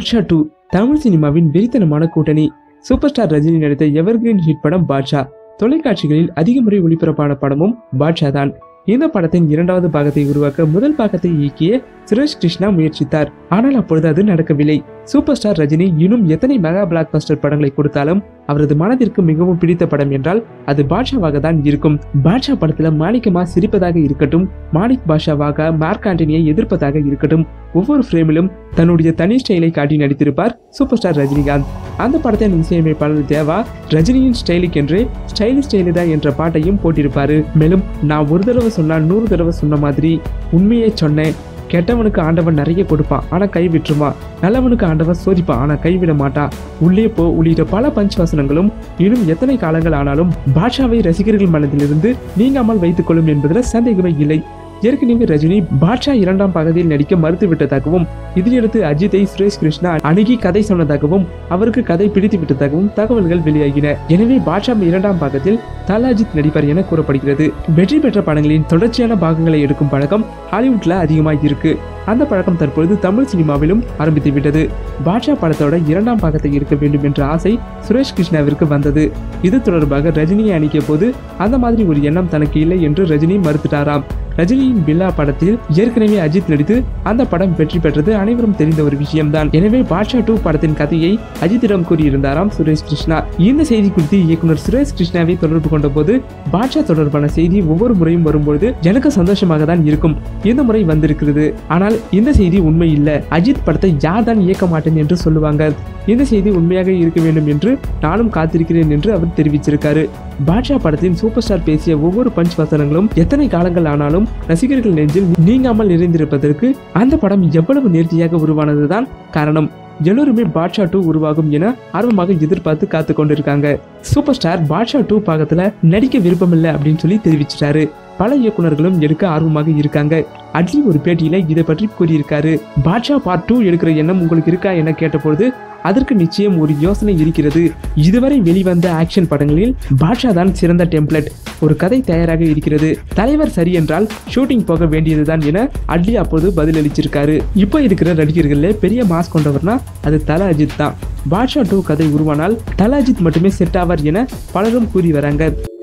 Baasha two Tamil சினிமாவின் வெறித்தனமான கூட்டணி சூப்பர் ஸ்டார் ரஜினி நடித்த எவர்கிரீன் ஹிட் படம் பாட்ஷா தொலைக்காட்சிகளில் அதிக முறை ஒளிபரப்பான படமும் பாட்ஷா தான் இந்த படத்தின் இரண்டாவது பாகத்தை உருவாக்க முதல் பாகத்தை இயக்கிய சுரேஷ் கிருஷ்ணா முயற்சித்தார் ஆனால் அப்பொழுது அது நடக்கவில்லை சூப்பர் ஸ்டார் ரஜினி இன்னும் எத்தனை மெகா பிளாக் பஸ்டர் படங்களை கொடுத்தாலும் அவரது மனதிற்கு மிகவும் பிடித்த படம் என்றால் அது பாட்ஷாவாக தான் இருக்கும் பாட்ஷா படத்துல மாணிக்கமா சிரிப்பதாக இருக்கட்டும் மாணிக் பாஷாவாக மார்க் ஆண்டனியை எதிர்ப்பதாக இருக்கட்டும் ஒவ்வொரு ஃப்ரேமிலும் தன்னுடைய தனி ஸ்டைலை காட்டி நடித்திருப்பார் சூப்பர் ஸ்டார் ரஜினிகாந்த் அந்த படத்தின் இசையமைப்பாளர் தேவா ரஜினியின் ஸ்டைலுக்கு என்று ஸ்டைலிஷ் ஸ்டைலுதா என்ற பாட்டையும் போட்டிருப்பாரு மேலும் நான் ஒரு தடவை சொன்னா நூறு தடவை சொன்ன மாதிரி உண்மையை சொன்னேன் கெட்டவனுக்கு ஆண்டவன் நிறைய கொடுப்பான் ஆனா கை விட்டுருவான் நல்லவனுக்கு ஆண்டவன் சோதிப்பான் ஆனா கைவிட மாட்டான் உள்ளே போ உள்ளிட்ட பல பஞ்ச் வசனங்களும் இன்னும் எத்தனை காலங்கள் ஆனாலும் பாட்ஷாவை ரசிகர்கள் மனதிலிருந்து நீங்காமல் வைத்துக் கொள்ளும் என்பதில் சந்தேகமே இல்லை ஏற்கனவே ரஜினி பாட்ஷா இரண்டாம் பாகத்தில் நடிக்க மறுத்து விட்டதாகவும் இதையடுத்து அஜித்தை சுரேஷ் கிருஷ்ணா அணுகி கதை சொன்னதாகவும் அவருக்கு கதை பிடித்து விட்டதாகவும் தகவல்கள் வெளியாகின எனவே பாட்ஷா இரண்டாம் பாகத்தில் தல அஜித் நடிப்பார் என கூறப்படுகிறது வெற்றி பெற்ற படங்களின் தொடர்ச்சியான பாகங்களை எடுக்கும் பழக்கம் ஹாலிவுட்ல அதிகமாக இருக்கு அந்த பழக்கம் தற்பொழுது தமிழ் சினிமாவிலும் ஆரம்பித்து விட்டது பாட்ஷா படத்தோட இரண்டாம் பாகத்தை இருக்க வேண்டும் என்ற ஆசை சுரேஷ் கிருஷ்ணாவிற்கு வந்தது இது தொடர்பாக ரஜினியை அணிக்கிய போது அந்த மாதிரி ஒரு எண்ணம் தனக்கு இல்லை என்று ரஜினி மறுத்துட்டாராம் ரஜினியின் பில்லா படத்தில் ஏற்கனவே அஜித் நடித்து அந்த படம் வெற்றி பெற்றது அனைவரும் தெரிந்த ஒரு விஷயம்தான் எனவே பாட்ஷா டூ படத்தின் கதையை அஜித்திடம் கூறியிருந்தாராம் சுரேஷ் கிருஷ்ணா இந்த செய்தி குறித்து இயக்குனர் சுரேஷ் கிருஷ்ணாவை தொடர்பு கொண்ட போது பாட்ஷா தொடர்பான செய்தி ஒவ்வொரு முறையும் வரும்பொழுது எனக்கு சந்தோஷமாக தான் இருக்கும் இந்த முறை வந்திருக்கிறது ஆனால் இந்த செய்தி உண்மை இல்ல அஜித் படத்தை யார் தான் இயக்க மாட்டேன் என்று சொல்லுவாங்க இந்த செய்தி உண்மையாக இருக்க வேண்டும் என்று நானும் காத்திருக்கிறேன் என்று அவர் தெரிவிச்சிருக்காரு பாட்ஷா படத்தின் சூப்பர் ஸ்டார் பேசிய ஒவ்வொரு பஞ்ச் வசனங்களும் எத்தனை காலங்கள் ஆனாலும் ரசிகர்கள் நெஞ்சில் நீங்காமல் நிறைந்திருப்பதற்கு அந்த படம் எவ்வளவு நேர்த்தியாக உருவானதுதான் காரணம் எல்லோருமே பாட்ஷா டூ உருவாகும் என ஆர்வமாக எதிர்பார்த்து காத்து கொண்டிருக்காங்க சூப்பர் ஸ்டார் பாட்ஷா டூ பாகத்துல நடிக்க விருப்பமில்லை அப்படின்னு சொல்லி தெரிவிச்சிட்டாரு பல இயக்குனர்களும் எடுக்க ஆர்வமாக இருக்காங்க அட்லி ஒரு பேட்டியில இதை பற்றி கூறியிருக்காரு பாட்ஷா பார்ட் டூ எடுக்கிற எண்ணம் உங்களுக்கு இருக்கா என கேட்டபொழுது அதற்கு நிச்சயம் ஒரு யோசனை இருக்கிறது இதுவரை வெளிவந்த ஆக்ஷன் படங்களில் பாட்ஷா தான் சிறந்த டெம்ப்ளெட் ஒரு கதை தயாராக இருக்கிறது தலைவர் சரி என்றால் ஷூட்டிங் போக வேண்டியதுதான் என அட்லி அப்போது பதிலளிச்சிருக்காரு இப்போ இருக்கிற நடிகர்கள்ல பெரிய மாஸ் கொண்டவர்னா அது தல அஜித் தான் பாட்ஷா டூ கதை உருவானால் தல அஜித் மட்டுமே செட் ஆவார் என பலரும் கூறி வராங்க